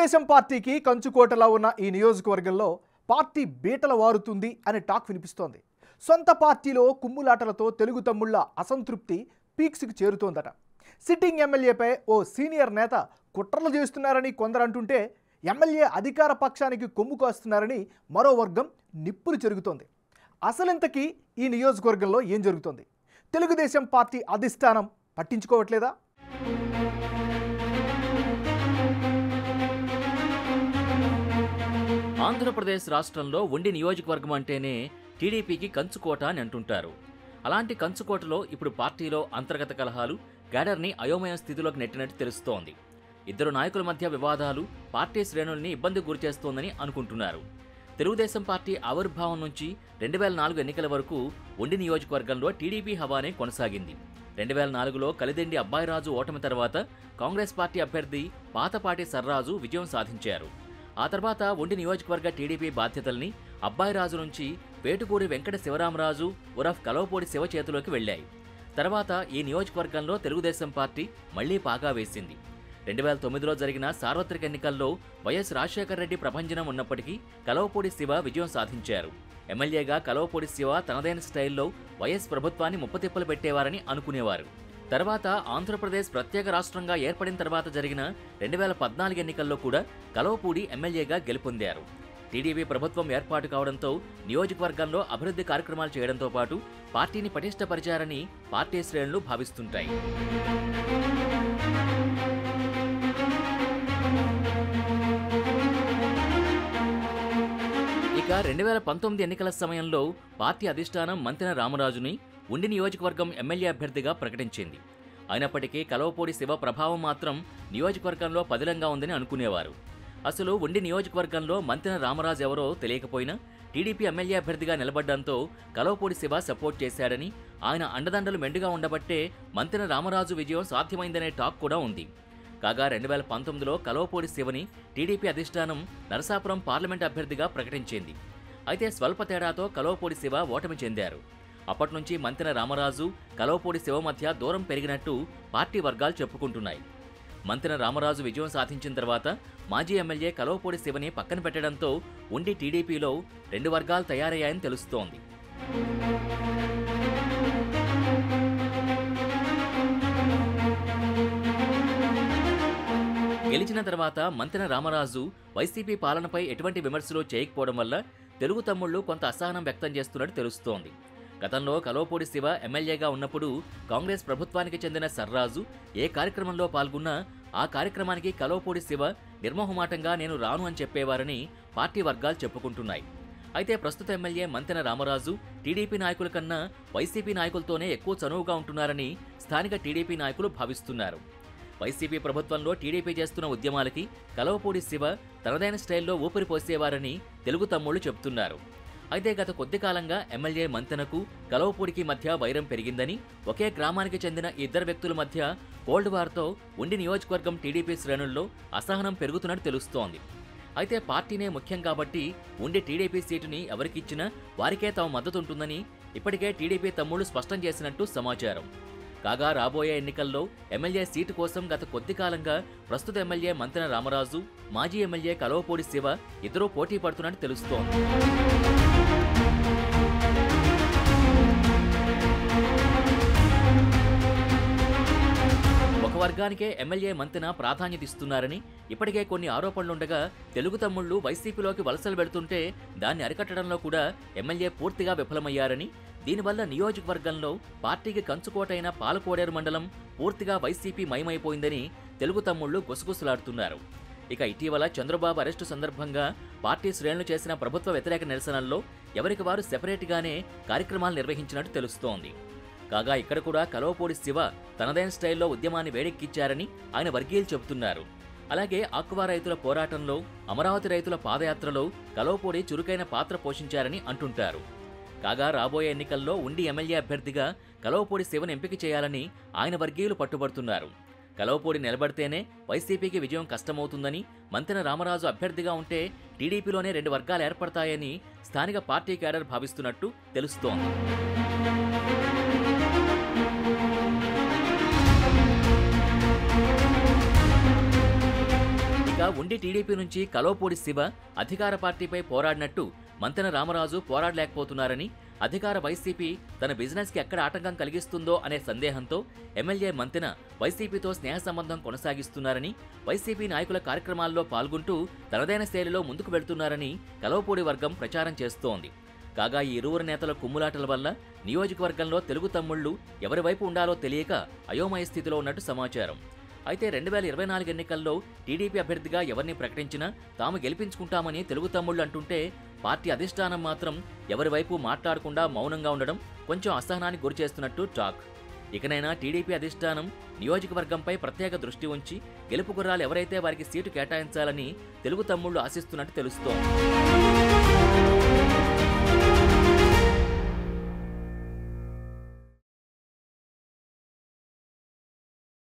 తెలుగుదేశం పార్టీకి కంచుకోటలా ఉన్న ఈ నియోజకవర్గంలో పార్టీ బీటల వారుతుంది అనే టాక్ వినిపిస్తోంది సొంత పార్టీలో కుమ్ములాటలతో తెలుగు తమ్ముళ్ల అసంతృప్తి పీక్స్కి చేరుతోందట సిట్టింగ్ ఎమ్మెల్యేపై ఓ సీనియర్ నేత కుట్రలు చేస్తున్నారని కొందరు అంటుంటే ఎమ్మెల్యే అధికార పక్షానికి కొమ్ము కాస్తున్నారని మరో వర్గం నిప్పులు చెరుగుతోంది అసలింతకీ ఈ నియోజకవర్గంలో ఏం జరుగుతోంది తెలుగుదేశం పార్టీ అధిష్టానం పట్టించుకోవట్లేదా ఆంధ్రప్రదేశ్ రాష్ట్రంలో ఉండి నియోజకవర్గం అంటేనే టీడీపీకి కంచుకోట అని అంటుంటారు అలాంటి కంచుకోటలో ఇప్పుడు పార్టీలో అంతర్గత కలహాలు క్యాడర్ని అయోమయ స్థితిలోకి నెట్టినట్టు తెలుస్తోంది ఇద్దరు నాయకుల మధ్య వివాదాలు పార్టీ శ్రేణుల్ని ఇబ్బందికి గురిచేస్తోందని అనుకుంటున్నారు తెలుగుదేశం పార్టీ ఆవిర్భావం నుంచి రెండు వేల నాలుగు ఎన్నికల వరకు ఉండి నియోజకవర్గంలో టీడీపీ హవానే కొనసాగింది రెండు వేల నాలుగులో కలిదిండి అబ్బాయిరాజు ఓటమి తర్వాత కాంగ్రెస్ పార్టీ అభ్యర్థి పాతపాటి సర్రాజు విజయం సాధించారు ఆ తర్వాత ఉండి నియోజకవర్గ టీడీపీ బాధ్యతల్ని అబ్బాయిరాజు నుంచి వేటుకూరి వెంకట శివరామరాజు ఉరఫ్ కలవపూడి శివ చేతిలోకి వెళ్ళాయి తర్వాత ఈ నియోజకవర్గంలో తెలుగుదేశం పార్టీ మళ్లీ పాగా వేసింది రెండు వేల తొమ్మిదిలో జరిగిన సార్వత్రిక ఎన్నికల్లో వైఎస్ రాజశేఖర రెడ్డి ప్రభంజనం ఉన్నప్పటికీ కలవపూడి శివ విజయం సాధించారు ఎమ్మెల్యేగా కలవపూడి శివ తనదైన స్టైల్లో వైఎస్ ప్రభుత్వాన్ని ముప్పతిప్పలు పెట్టేవారని అనుకునేవారు తర్వాత ఆంధ్రప్రదేశ్ ప్రత్యేక రాష్ట్రంగా ఏర్పడిన తర్వాత జరిగిన రెండు వేల పద్నాలుగు ఎన్నికల్లో కూడా కలవపూడి ఎమ్మెల్యేగా గెలుపొందారు టీడీపీ ప్రభుత్వం ఏర్పాటు కావడంతో నియోజకవర్గంలో అభివృద్ధి కార్యక్రమాలు చేయడంతో పాటు పార్టీని పటిష్టపరిచారని పార్టీ శ్రేణులు భావిస్తుంటాయి ఇక రెండు వేల పంతొమ్మిది ఎన్నికల సమయంలో పార్టీ అధిష్టానం మంతెన రామరాజుని ఉండి నియోజకవర్గం ఎమ్మెల్యే అభ్యర్థిగా ప్రకటించింది అయినప్పటికీ కలవపూడి శివ ప్రభావం మాత్రం నియోజకవర్గంలో పదిలంగా ఉందని అనుకునేవారు అసలు ఉండి నియోజకవర్గంలో మంతెన రామరాజు ఎవరో తెలియకపోయినా టీడీపీ ఎమ్మెల్యే అభ్యర్థిగా నిలబడ్డంతో కలవపూడి శివ సపోర్ట్ చేశాడని ఆయన అండదండలు మెండుగా ఉండబట్టే మంతెన రామరాజు విజయం సాధ్యమైందనే టాక్ కూడా ఉంది కాగా రెండు వేల పంతొమ్మిదిలో కలవపూడి శివని టీడీపీ అధిష్టానం నరసాపురం పార్లమెంట్ అభ్యర్థిగా ప్రకటించింది అయితే స్వల్ప తేడాతో కలవపూడి శివ ఓటమి చెందారు అప్పట్నుంచి మంతెన రామరాజు కలవపూడి శివ మధ్య దూరం పెరిగినట్టు పార్టీ వర్గాలు చెప్పుకుంటున్నాయి మంతెన రామరాజు విజయం సాధించిన తర్వాత మాజీ ఎమ్మెల్యే కలవపూడి శివని పక్కన పెట్టడంతో ఉండి టీడీపీలో రెండు వర్గాలు తయారయ్యాయని తెలుస్తోంది గెలిచిన తర్వాత మంతెన రామరాజు వైసీపీ పాలనపై ఎటువంటి విమర్శలు చేయకపోవడం వల్ల తెలుగు తమ్ముళ్లు కొంత అసహనం వ్యక్తం చేస్తున్నట్టు తెలుస్తోంది గతంలో కలవపూడి శివ ఎమ్మెల్యేగా ఉన్నప్పుడు కాంగ్రెస్ ప్రభుత్వానికి చెందిన సర్రాజు ఏ కార్యక్రమంలో పాల్గొన్నా ఆ కార్యక్రమానికి కలవపూడి శివ నిర్మోహమాటంగా నేను రాను అని చెప్పేవారని పార్టీ వర్గాలు చెప్పుకుంటున్నాయి అయితే ప్రస్తుత ఎమ్మెల్యే మంతెన రామరాజు టీడీపీ నాయకుల కన్నా వైసీపీ నాయకులతోనే ఎక్కువ చనువుగా ఉంటున్నారని స్థానిక టీడీపీ నాయకులు భావిస్తున్నారు వైసీపీ ప్రభుత్వంలో టీడీపీ చేస్తున్న ఉద్యమాలకి కలవపూడి శివ తనదైన స్టైల్లో ఊపిరి పోసేవారని తెలుగు తమ్ముళ్లు చెబుతున్నారు అయితే గత కొద్ది కాలంగా ఎమ్మెల్యే మంతెనకు కలవపూడికి మధ్య వైరం పెరిగిందని ఒకే గ్రామానికి చెందిన ఈ ఇద్దరు వ్యక్తుల మధ్య కోల్డ్ వార్తో ఉండి నియోజకవర్గం టీడీపీ శ్రేణుల్లో అసహనం పెరుగుతున్నట్టు తెలుస్తోంది అయితే పార్టీనే ముఖ్యం కాబట్టి ఉండి టీడీపీ సీటుని ఎవరికిచ్చినా వారికే తమ మద్దతు ఉంటుందని ఇప్పటికే టీడీపీ తమ్ముళ్లు స్పష్టం చేసినట్టు సమాచారం కాగా రాబోయే ఎన్నికల్లో ఎమ్మెల్యే సీటు కోసం గత కొద్ది కాలంగా ప్రస్తుత ఎమ్మెల్యే మంతెన రామరాజు మాజీ ఎమ్మెల్యే కలవపూడి శివ ఇద్దరూ పోటీ పడుతున్నట్టు తెలుస్తోంది ఒక వర్గానికే ఎమ్మెల్యే మంతెన ప్రాధాన్యత ఇస్తున్నారని ఇప్పటికే కొన్ని ఆరోపణలుండగా తెలుగు తమ్ముళ్లు వైసీపీలోకి వలసలు వెళుతుంటే దాన్ని అరికట్టడంలో కూడా ఎమ్మెల్యే పూర్తిగా విఫలమయ్యారని దీనివల్ల నియోజకవర్గంలో పార్టీకి కంచుకోటైన పాలకోడేరు మండలం పూర్తిగా వైసీపీ మయమైపోయిందని తెలుగు తమ్ముళ్లు గుసగుసలాడుతున్నారు ఇక ఇటీవల చంద్రబాబు అరెస్టు సందర్భంగా పార్టీ శ్రేణులు చేసిన ప్రభుత్వ వ్యతిరేక నిరసనల్లో ఎవరికి వారు సెపరేట్గానే కార్యక్రమాలు నిర్వహించినట్టు తెలుస్తోంది కాగా ఇక్కడ కూడా కలవపూడి శివ తనదైన స్టైల్లో ఉద్యమాన్ని వేడెక్కించారని ఆయన వర్గీయులు చెబుతున్నారు అలాగే ఆక్వా రైతుల పోరాటంలో అమరావతి రైతుల పాదయాత్రలో కలవపూడి చురుకైన పాత్ర పోషించారని అంటుంటారు కాగా రాబోయే ఎన్నికల్లో ఉండి ఎమ్మెల్యే అభ్యర్థిగా కలవపూడి శివను ఎంపిక చేయాలని ఆయన వర్గీయులు పట్టుబడుతున్నారు కలవపూడి నిలబడితేనే వైసీపీకి విజయం కష్టమవుతుందని మంతెన రామరాజు అభ్యర్థిగా ఉంటే టీడీపీలోనే రెండు వర్గాలు ఏర్పడతాయని స్థానిక పార్టీ క్యాడర్ భావిస్తున్నట్టు తెలుస్తోంది ఇక ఉండి టీడీపీ నుంచి కలోపూడి శివ అధికార పార్టీపై పోరాడినట్టు మంతెన రామరాజు పోరాడలేకపోతున్నారని అధికార వైసీపీ తన బిజినెస్కి ఎక్కడ ఆటంకం కలిగిస్తుందో అనే సందేహంతో ఎమ్మెల్యే మంతెన వైసీపీతో స్నేహ సంబంధం కొనసాగిస్తున్నారని వైసీపీ నాయకుల కార్యక్రమాల్లో పాల్గొంటూ తనదైన శైలిలో ముందుకు వెళ్తున్నారని కలవపూడి వర్గం ప్రచారం చేస్తోంది కాగా ఈ ఇరువురు నేతల కుమ్ములాటల వల్ల నియోజకవర్గంలో తెలుగు తమ్ముళ్లు ఎవరి వైపు ఉండాలో తెలియక అయోమయ స్థితిలో ఉన్నట్టు సమాచారం అయితే రెండు వేల ఇరవై నాలుగు ఎన్నికల్లో టీడీపీ అభ్యర్థిగా ఎవరిని ప్రకటించినా తాము గెలిపించుకుంటామని తెలుగు తమ్ముళ్ళు అంటుంటే పార్టీ అధిష్టానం మాత్రం ఎవరి వైపు మాట్లాడకుండా మౌనంగా ఉండడం కొంచెం అసహనానికి గురి చేస్తున్నట్టు టాక్ ఇకనైనా టీడీపీ అధిష్టానం నియోజకవర్గంపై ప్రత్యేక దృష్టి ఉంచి గెలుపు గుర్రాలు ఎవరైతే వారికి సీటు కేటాయించాలని తెలుగు తమ్ముళ్లు ఆశిస్తున్నట్టు తెలుస్తోంది